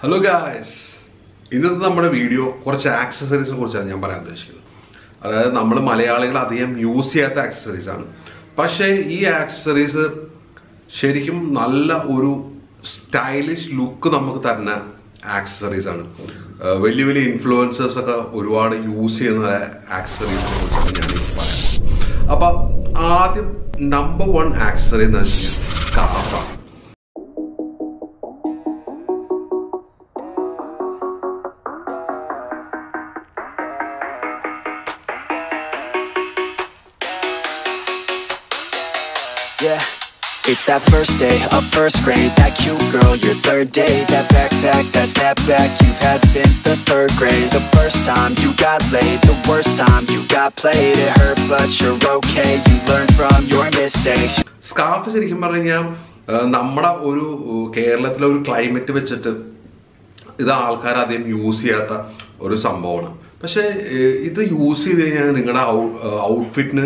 Hello guys ഇന്നത്തെ നമ്മുടെ video കുറച്ച് ആക്സസറീസിനെ കുറിച്ചാണ് ഞാൻ പറയാൻ ഉദ്ദേശിക്കുന്നത് അതായത് നമ്മൾ മലയാളികൾ അധികം യൂസ് ചെയ്യാത്ത ആക്സസറീസ് ആണ് പക്ഷേ ഈ ആക്സസറീസ് ശരിക്കും നല്ല ഒരു സ്റ്റൈലിഷ് ലുക്ക് നമുക്ക് തരുന്ന ആക്സസറീസ് ആണ് ആ, വലിയ വലിയ ഇൻഫ്ലുവൻസേഴ്സ് ഒക്കെ ഒരുപാട് യൂസ് ചെയ്യുന്ന ആക്സസറീസിനെ കുറിച്ചാണ് ഞാൻ പറയാം അപ്പൊ ആദ്യം നമ്പർ വൺ ആക്സസറി എന്ന് വെച്ച് കഴിഞ്ഞാൽ സ്കാർഫാണ് Yeah, it's that first day of first grade. That cute girl, your third day. That backpack, that snapback you've had since the third grade. The first time you got laid, the worst time you got played. It hurt, but you're okay. You learn from your mistakes. Scarf ശരിക്കും പറഞ്ഞു കഴിഞ്ഞാൽ നമ്മുടെ ഒരു ഏഹ്, കേരളത്തിലെ ഒരു climate വെച്ചിട്ട് ഇത് ആൾക്കാർ അധികം യൂസ് ചെയ്യാത്ത ഒരു സംഭവമാണ് പക്ഷെ ഏഹ്, ഇത് യൂസ് ചെയ്ത് കഴിഞ്ഞാൽ നിങ്ങളുടെ ഔട്ട്ഫിറ്റിന്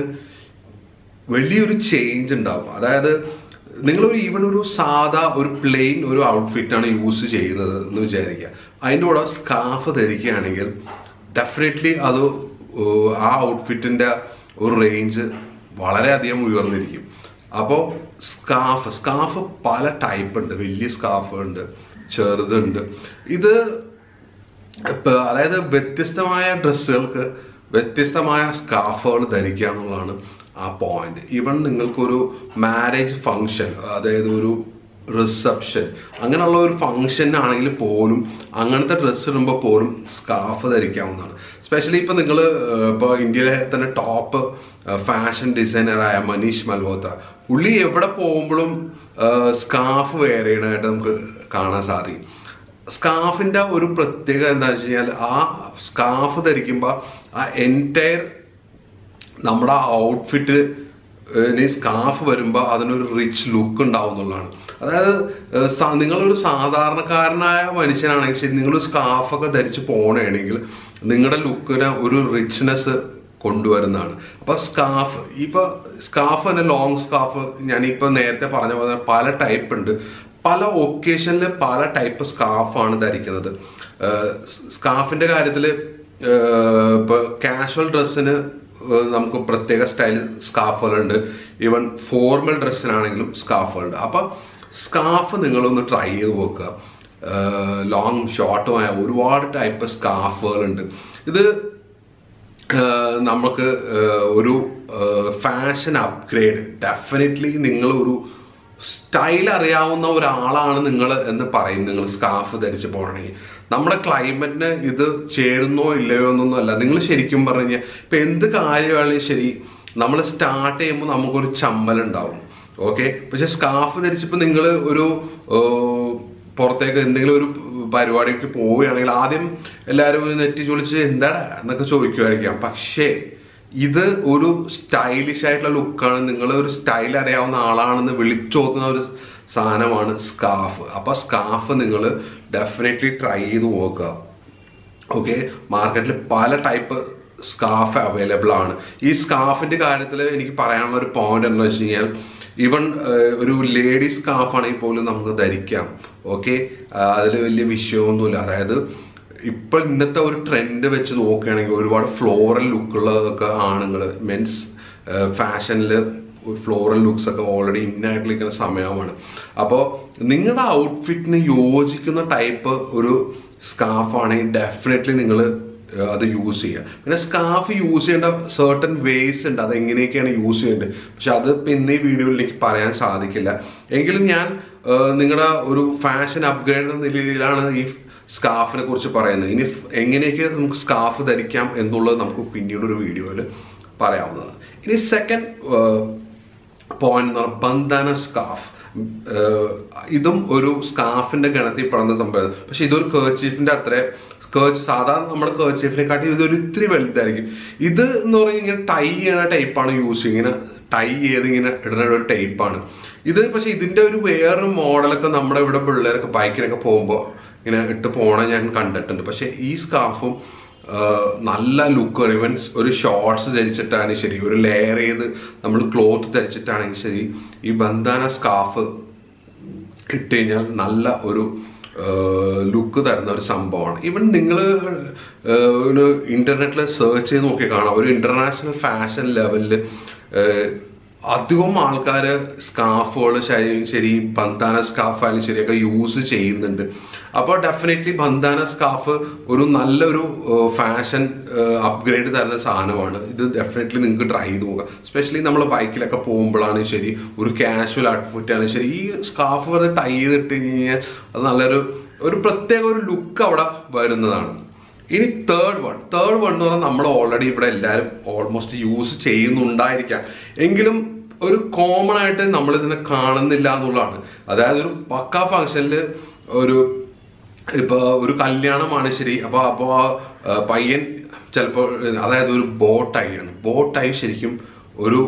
വലിയൊരു ചേഞ്ച് ഉണ്ടാവും അതായത് നിങ്ങളൊരു ഈവൻ ഒരു സാധാ ഒരു പ്ലെയിൻ ഒരു ഔട്ട്ഫിറ്റാണ് യൂസ് ചെയ്യുന്നത് എന്ന് വിചാരിക്കുക അതിൻ്റെ കൂടെ സ്കാർഫ് ധരിക്കുകയാണെങ്കിൽ ഡെഫിനറ്റ്ലി അത് ഏഹ്, ആ ഔട്ട്ഫിറ്റിൻ്റെ ഒരു റേഞ്ച് വളരെയധികം ഉയർന്നിരിക്കും അപ്പോൾ സ്കാർഫ് സ്കാർഫ് പല ടൈപ്പ് ഉണ്ട് വലിയ സ്കാർഫ് ഉണ്ട് ചെറുതുണ്ട് ഇത് ഇപ്പൊ അതായത് വ്യത്യസ്തമായ ഡ്രസ്സുകൾക്ക് വ്യത്യസ്തമായ സ്കാർഫുകൾ ധരിക്കുക എന്നുള്ളതാണ് ആ പോയിന്റ് ഈവൻ നിങ്ങൾക്കൊരു മാരേജ് ഫങ്ഷൻ അതായത് ഒരു റിസപ്ഷൻ അങ്ങനെയുള്ള ഒരു ഫങ്ഷൻ ആണെങ്കിൽ പോലും അങ്ങനത്തെ ഡ്രസ്സ് ഇടുമ്പോൾ പോലും സ്കാർഫ് ധരിക്കാവുന്നതാണ് സ്പെഷ്യലി ഇപ്പൊ നിങ്ങൾ ഇപ്പോൾ ഇന്ത്യയിലെ തന്നെ ടോപ്പ് ഫാഷൻ ഡിസൈനറായ മനീഷ് മൽഹോത്ര പുള്ളി എവിടെ പോകുമ്പോഴും സ്കാർഫ് വെയർ ചെയ്യണമായിട്ട് നമുക്ക് കാണാൻ സാധിക്കും സ്കാർഫിന്റെ ഒരു പ്രത്യേകത എന്താ വെച്ച് കഴിഞ്ഞാൽ ആ സ്കാർഫ് ധരിക്കുമ്പോൾ ആ എൻറ്റയർ നമ്മുടെ ഔട്ട്ഫിറ്റ് സ്കാർഫ് വരുമ്പോൾ അതിനൊരു റിച്ച് ലുക്ക് ഉണ്ടാവും എന്നുള്ളതാണ് അതായത് ഏഹ്, സ- നിങ്ങളൊരു സാധാരണക്കാരനായ മനുഷ്യനാണെങ്കിൽ ശരി നിങ്ങൾ സ്കാർഫൊക്കെ ധരിച്ച് പോകണമെങ്കിൽ നിങ്ങളുടെ ലുക്കിന് ഒരു റിച്ച്നെസ് കൊണ്ടുവരുന്നതാണ് അപ്പൊ സ്കാർഫ് ഇപ്പൊ സ്കാർഫ് തന്നെ ലോങ് സ്കാർഫ് ഞാനിപ്പോ നേരത്തെ പറഞ്ഞ പോലെ പല ടൈപ്പ് ഉണ്ട് പല ഒക്കേഷനിൽ പല ടൈപ്പ് സ്കാർഫാണ് ധരിക്കുന്നത് സ്കാർഫിന്റെ കാര്യത്തിൽ ഇപ്പൊ കാഷ്വൽ ഡ്രസ്സിന് നമുക്ക് പ്രത്യേക സ്റ്റൈൽ സ്കാർഫുകളുണ്ട് ഈവൻ ഫോർമൽ ഡ്രസ്സിനാണെങ്കിലും സ്കാർഫുകളുണ്ട് അപ്പൊ സ്കാർഫ് നിങ്ങളൊന്ന് ട്രൈ ചെയ്ത് നോക്കുക ലോങ് ഷോർട്ടുമായ ഒരുപാട് ടൈപ്പ് സ്കാർഫുകളുണ്ട് ഇത് ആഹ് നമുക്ക് ആഹ് ഒരു ഫാഷൻ അപ്ഗ്രേഡ് ഡെഫിനറ്റ്ലി നിങ്ങൾ ഒരു സ്റ്റൈൽ അറിയാവുന്ന ഒരാളാണ് നിങ്ങൾ എന്ന് പറയും നിങ്ങൾ സ്കാർഫ് ധരിച്ച് പോകണമെങ്കിൽ നമ്മുടെ ക്ലൈമറ്റിന് ഇത് ചേരുന്നോ ഇല്ലയോ എന്നൊന്നും അല്ല നിങ്ങൾ ശരിക്കും പറഞ്ഞു കഴിഞ്ഞാൽ ഇപ്പൊ എന്ത് കാര്യമാണെങ്കിലും ശരി നമ്മൾ സ്റ്റാർട്ട് ചെയ്യുമ്പോൾ നമുക്കൊരു ചമ്മലുണ്ടാവും ഓക്കെ പക്ഷെ സ്കാർഫ് ധരിച്ചപ്പോൾ നിങ്ങൾ ഒരു ആഹ് പുറത്തേക്ക് എന്തെങ്കിലും ഒരു പരിപാടിക്ക് പോവുകയാണെങ്കിൽ ആദ്യം എല്ലാവരും ഒന്ന് നെറ്റി ചൊളിച്ച് എന്താടാ എന്നൊക്കെ ചോദിക്കുമായിരിക്കാം പക്ഷേ ഇത് ഒരു സ്റ്റൈലിഷ് ആയിട്ടുള്ള ലുക്കാണ് നിങ്ങൾ ഒരു സ്റ്റൈൽ അറിയാവുന്ന ആളാണെന്ന് വിളിച്ചോത്തുന്ന ഒരു സാധനമാണ് സ്കാർഫ് അപ്പൊ സ്കാർഫ് നിങ്ങൾ ഡെഫിനറ്റ്ലി ട്രൈ ചെയ്ത് നോക്കുക ഓക്കെ മാർക്കറ്റിൽ പല ടൈപ്പ് സ്കാർഫ് അവൈലബിൾ ആണ് ഈ സ്കാർഫിന്റെ കാര്യത്തിൽ എനിക്ക് പറയാനുള്ള ഒരു പോയിന്റ് എന്ന് വെച്ച് കഴിഞ്ഞാൽ ഈവൻ ഒരു ലേഡി സ്കാർഫ് ആണെങ്കിൽ പോലും നമുക്ക് ധരിക്കാം ഓക്കെ അതിൽ വലിയ വിഷയമൊന്നുമില്ല അതായത് ഇപ്പൊ ഇന്നത്തെ ഒരു ട്രെൻഡ് വെച്ച് നോക്കുകയാണെങ്കിൽ ഒരുപാട് ഫ്ലോറൽ ലുക്കുള്ളതൊക്കെ ആണുങ്ങൾ മെൻസ് ഫാഷനിൽ ഫ്ലോറൽ ലുക്സ് ഒക്കെ ഓൾറെഡി ഇന്നായിട്ട് നിൽക്കുന്ന സമയമാണ് അപ്പോൾ നിങ്ങളുടെ ഔട്ട്ഫിറ്റിന് യോജിക്കുന്ന ടൈപ്പ് ഒരു സ്കാർഫ് ആണെങ്കിൽ ഡെഫിനറ്റ്ലി നിങ്ങൾ അത് യൂസ് ചെയ്യുക പിന്നെ സ്കാർഫ് യൂസ് ചെയ്യേണ്ട സർട്ടൻ വേസ് ഉണ്ട് അത് എങ്ങനെയൊക്കെയാണ് യൂസ് ചെയ്യേണ്ടത് പക്ഷെ അത് ഇപ്പം ഇന്ന് ഈ വീഡിയോയിൽ എനിക്ക് പറയാൻ സാധിക്കില്ല എങ്കിലും ഞാൻ നിങ്ങളുടെ ഒരു ഫാഷൻ അപ്ഗ്രേഡ് എന്ന നിലയിലാണ് ഈ സ്കാർഫിനെ കുറിച്ച് പറയുന്നത് ഇനി എങ്ങനെയൊക്കെ നമുക്ക് സ്കാർഫ് ധരിക്കാം എന്നുള്ളത് നമുക്ക് പിന്നീട് ഒരു വീഡിയോയിൽ പറയാവുന്നതാണ് ഇനി സെക്കൻഡ് പോയിന്റ് എന്ന് പറഞ്ഞാൽ ബന്ധാന സ്കാർഫ് ഇതും ഒരു സ്കാർഫിന്റെ ഗണത്തിൽ പെടുന്ന സംഭവം പക്ഷെ ഇതൊരു കേർച്ചീഫിന്റെ അത്ര കേർച്ച് സാധാരണ നമ്മുടെ കേർച്ചീഫിനെക്കാട്ടി ഇതൊരു ഇത്തിരി വലുതായിരിക്കും ഇത് എന്ന് പറഞ്ഞാൽ ഇങ്ങനെ ടൈ ചെയ്യണ ടൈപ്പാണ് യൂസ് ഇങ്ങനെ ടൈ ചെയ്ത് ഇങ്ങനെ ഇടുന്ന ഒരു ടൈപ്പാണ് ഇത് പക്ഷെ ഇതിന്റെ ഒരു വേറൊരു മോഡലൊക്കെ നമ്മുടെ ഇവിടെ പിള്ളേരൊക്കെ ബൈക്കിനൊക്കെ പോകുമ്പോൾ ഇങ്ങനെ ഇട്ട് പോണ ഞാൻ കണ്ടിട്ടുണ്ട് പക്ഷെ ഈ സ്കാർഫും ആഹ് നല്ല ലുക്ക് ഇവൻ ഒരു ഷോർട്സ് ധരിച്ചിട്ടാണെങ്കിൽ ശരി ഒരു ലെയർ ചെയ്ത് നമ്മൾ ക്ലോത്ത് ധരിച്ചിട്ടാണെങ്കിൽ ശരി ഈ ബന്ധാന സ്കാർഫ് ഇട്ട് കഴിഞ്ഞാൽ നല്ല ഒരു ലുക്ക് തരുന്ന ഒരു സംഭവമാണ് ഈവൻ നിങ്ങൾ ഒരു ഇന്റർനെറ്റിൽ സെർച്ച് ചെയ്ത് നോക്കി കാണാം ഒരു ഇന്റർനാഷണൽ ഫാഷൻ ലെവലിൽ അധികം ആൾക്കാർ സ്കാഫുകൾ ശരി ശരി ബന്ധാന സ്കാഫ് ആയാലും ശരിയൊക്കെ യൂസ് ചെയ്യുന്നുണ്ട് അപ്പോൾ ഡെഫിനറ്റ്ലി ബന്ധാന സ്കാഫ് ഒരു നല്ലൊരു ഫാഷൻ അപ്ഗ്രേഡ് തരുന്ന സാധനമാണ് ഇത് ഡെഫിനറ്റ്ലി നിങ്ങൾക്ക് ട്രൈ ചെയ്ത് നോക്കാം സ്പെഷ്യലി നമ്മൾ ബൈക്കിലൊക്കെ പോകുമ്പോഴാണ് ശരി ഒരു കാഷ്വൽ ഔട്ട്ഫിറ്റ് ആണ് ശരി ഈ സ്കാഫ് വെറുതെ ടൈ ചെയ്തിട്ട് കഴിഞ്ഞാൽ അത് നല്ലൊരു ഒരു പ്രത്യേക ഒരു ലുക്ക് അവിടെ വരുന്നതാണ് ഇനി തേർഡ് വൺ തേർഡ് വൺ എന്ന് പറഞ്ഞാൽ നമ്മൾ ഓൾറെഡി ഇവിടെ എല്ലാവരും ഓൾമോസ്റ്റ് യൂസ് ചെയ്യുന്നുണ്ടായിരിക്കാം എങ്കിലും ഒരു കോമൺ ആയിട്ട് നമ്മൾ ഇതിനെ കാണുന്നില്ല എന്നുള്ളതാണ് അതായത് ഒരു പക്ക ഫംഗ്ഷനിൽ ഒരു ഇപ്പൊ ഒരു കല്യാണമാണ് ശരി അപ്പൊ അപ്പോ ആ, പയ്യൻ ചിലപ്പോൾ അതായത് ഒരു ബോട്ടായി ആണ് ബോട്ടായി ശരിക്കും ഒരു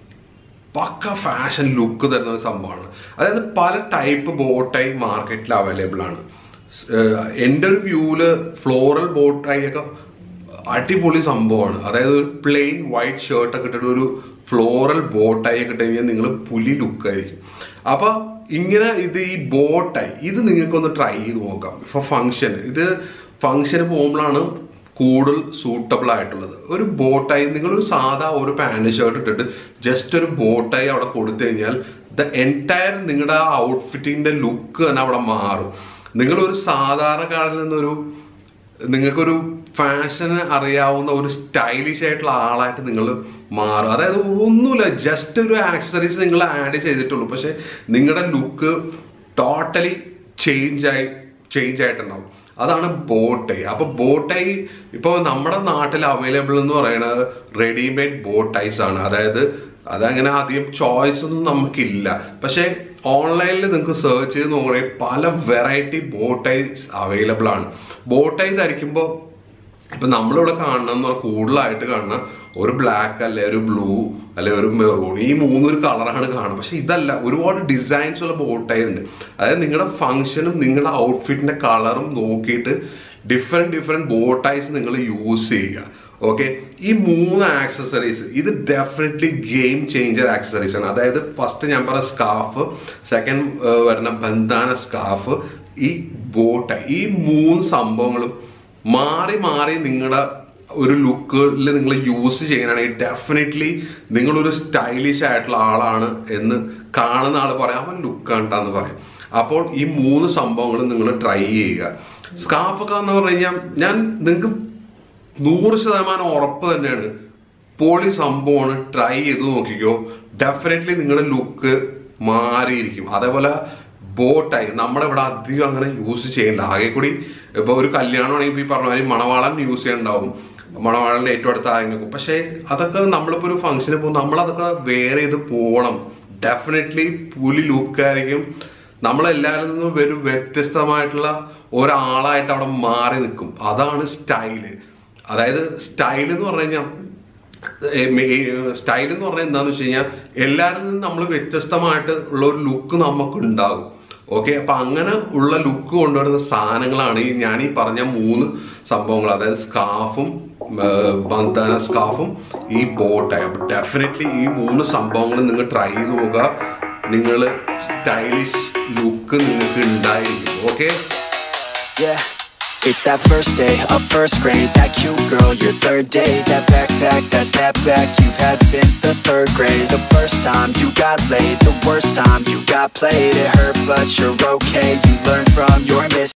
പക്ക ഫാഷൻ ലുക്ക് തരുന്ന ഒരു സംഭവമാണ് അതായത് പല ടൈപ്പ് ബോട്ടായി മാർക്കറ്റിൽ അവൈലബിൾ ആണ് സ്- ഏഹ് എൻ്റെ ഒരു വ്യൂവില് ഫ്ലോറൽ ബോട്ടായി ഒക്കെ അടിപൊളി സംഭവമാണ് അതായത് ഒരു പ്ലെയിൻ വൈറ്റ് ഷർട്ട് ഒക്കെ ഇട്ടിട്ട് ഒരു ഫ്ലോറൽ ബോട്ടായി ഒക്കെ ഇട്ട് കഴിഞ്ഞാൽ നിങ്ങൾ പുലി ലുക്കായിരിക്കും അപ്പൊ ഇങ്ങനെ ഇത് ഈ ബോട്ടായി ഇത് നിങ്ങൾക്കൊന്ന് ട്രൈ ചെയ്ത് നോക്കാം ഇപ്പൊ ഫംഗ്ഷൻ ഇത് ഫംഗ്ഷന് പോകുമ്പോഴാണ് കൂടുതൽ സൂട്ടബിൾ ആയിട്ടുള്ളത് ഒരു ബോട്ടായി നിങ്ങളൊരു സാധാ ഒരു പാന്റ് ഷർട്ട് ഇട്ടിട്ട് ജസ്റ്റ് ഒരു ബോട്ടായി അവിടെ കൊടുത്തു കഴിഞ്ഞാൽ ദ എൻറ്റയർ നിങ്ങളുടെ ആ ഔട്ട്ഫിറ്റിന്റെ ലുക്ക് തന്നെ അവിടെ മാറും നിങ്ങളൊരു സാധാരണക്കാരിൽ നിന്നൊരു നിങ്ങൾക്കൊരു ഫാഷന് അറിയാവുന്ന ഒരു സ്റ്റൈലിഷ് ആയിട്ടുള്ള ആളായിട്ട് നിങ്ങൾ മാറും അതായത് ഒന്നുമില്ല ജസ്റ്റ് ഒരു ആക്സസറീസ് നിങ്ങൾ ആഡ് ചെയ്തിട്ടുള്ളൂ പക്ഷെ നിങ്ങളുടെ ലുക്ക് ടോട്ടലി ചേഞ്ച് ആയി ചേഞ്ച് ആയിട്ടുണ്ടാവും അതാണ് ബോട്ടൈ അപ്പൊ ബോട്ടൈ ഇപ്പോൾ നമ്മുടെ നാട്ടിൽ അവൈലബിൾ എന്ന് പറയുന്നത് റെഡിമെയ്ഡ് ബോട്ടൈസ് ആണ് അതായത് അതങ്ങനെ അധികം ചോയ്സ് ഒന്നും നമുക്കില്ല പക്ഷെ ഓൺലൈനിൽ നിങ്ങൾക്ക് സെർച്ച് ചെയ്ത് നോക്കുകയാണെങ്കിൽ പല വെറൈറ്റി ബോട്ടൈസ് അവൈലബിൾ ആണ് ബോട്ടൈ ധരിക്കുമ്പോൾ ഇപ്പൊ നമ്മളിവിടെ കാണുന്ന കൂടുതലായിട്ട് കാണുന്ന ഒരു ബ്ലാക്ക് അല്ലെ ഒരു ബ്ലൂ അല്ലെ ഒരു മെറൂൺ ഈ മൂന്നൊരു കളറാണ് കാണുന്നത് പക്ഷെ ഇതല്ല ഒരുപാട് ഡിസൈൻസ് ഉള്ള ബോട്ടൈ ഉണ്ട് അതായത് നിങ്ങളുടെ ഫംഗ്ഷനും നിങ്ങളുടെ ഔട്ട്ഫിറ്റിന്റെ കളറും നോക്കിയിട്ട് ഡിഫറെന്റ് ഡിഫറെന്റ് ബോട്ടൈസ് നിങ്ങൾ യൂസ് ചെയ്യുക ഓക്കെ ഈ മൂന്ന് ആക്സസറീസ് ഇത് ഡെഫിനറ്റ്ലി ഗെയിം ചേഞ്ചർ ആക്സസറീസ് ആണ് അതായത് ഫസ്റ്റ് ഞാൻ പറഞ്ഞ സ്കാഫ് സെക്കൻഡ് വരുന്ന ബന്ധാന സ്കാഫ് ഈ ബോട്ടൈ ഈ മൂന്ന് സംഭവങ്ങളും മാറി മാറി നിങ്ങളുടെ ഒരു ലുക്കിൽ നിങ്ങൾ യൂസ് ചെയ്യാനാണെങ്കിൽ ഡെഫിനറ്റ്ലി നിങ്ങളൊരു സ്റ്റൈലിഷ് ആയിട്ടുള്ള ആളാണ് എന്ന് കാണുന്ന ആൾ പറയാം അവൻ ലുക്ക് കണ്ടാന്ന് പറയും അപ്പോൾ ഈ മൂന്ന് സംഭവങ്ങളും നിങ്ങൾ ട്രൈ ചെയ്യുക സ്കാഫൊക്കെ എന്ന് പറഞ്ഞു കഴിഞ്ഞാൽ ഞാൻ നിങ്ങൾക്ക് നൂറ് ശതമാനം ഉറപ്പ് തന്നെയാണ് പൊളി സംഭവമാണ് ട്രൈ ചെയ്ത് നോക്കിക്കോ ഡെഫിനറ്റ്ലി നിങ്ങളുടെ ലുക്ക് മാറിയിരിക്കും അതേപോലെ ബോട്ടായി നമ്മുടെ ഇവിടെ അധികം അങ്ങനെ യൂസ് ചെയ്യില്ല ആകെ കൂടി ഇപ്പൊ ഒരു കല്യാണമാണെങ്കിൽ ഇപ്പൊ ഈ പറഞ്ഞ മാതിരി മണവാളൻ യൂസ് ചെയ്യണ്ടാവും മണവാളന്റെ ഏറ്റവും അടുത്ത ആരെങ്കിലും പക്ഷേ അതൊക്കെ നമ്മളിപ്പോ ഒരു ഫംഗ്ഷന് പോകും നമ്മളതൊക്കെ വേറെ ചെയ്ത് പോകണം ഡെഫിനറ്റ്ലി പുലി ലുക്കായിരിക്കും നമ്മളെല്ലാവരിൽ നിന്നും ഒരു വ്യത്യസ്തമായിട്ടുള്ള ഒരാളായിട്ട് അവിടെ മാറി നിൽക്കും അതാണ് സ്റ്റൈല് അതായത് സ്റ്റൈൽ എന്ന് പറഞ്ഞു കഴിഞ്ഞാൽ സ്റ്റൈൽ എന്ന് പറഞ്ഞാൽ എന്താന്ന് വെച്ച് കഴിഞ്ഞാൽ എല്ലാവരിൽ നിന്നും നമ്മൾ വ്യത്യസ്തമായിട്ട് ഉള്ള ഒരു ലുക്ക് നമുക്ക് ഉണ്ടാകും ഓക്കെ അപ്പൊ അങ്ങനെ ഉള്ള ലുക്ക് കൊണ്ടുവരുന്ന സാധനങ്ങളാണ് ഈ ഞാൻ ഈ പറഞ്ഞ മൂന്ന് സംഭവങ്ങൾ അതായത് സ്കാഫും ബന്ധാന സ്കാഫും ഈ ബോട്ടായി അപ്പൊ ഡെഫിനറ്റ്ലി ഈ മൂന്ന് സംഭവങ്ങൾ നിങ്ങൾ ട്രൈ ചെയ്ത് നോക്കുക നിങ്ങൾ സ്റ്റൈലിഷ് ലുക്ക് നിങ്ങൾക്ക് ഉണ്ടായിരിക്കും okay Yeah. It's that first day of first grade That cute girl, your third day That backpack, that snapback You've had since the third grade The first time you got laid The worst time you got played It hurt but you're okay You learned from your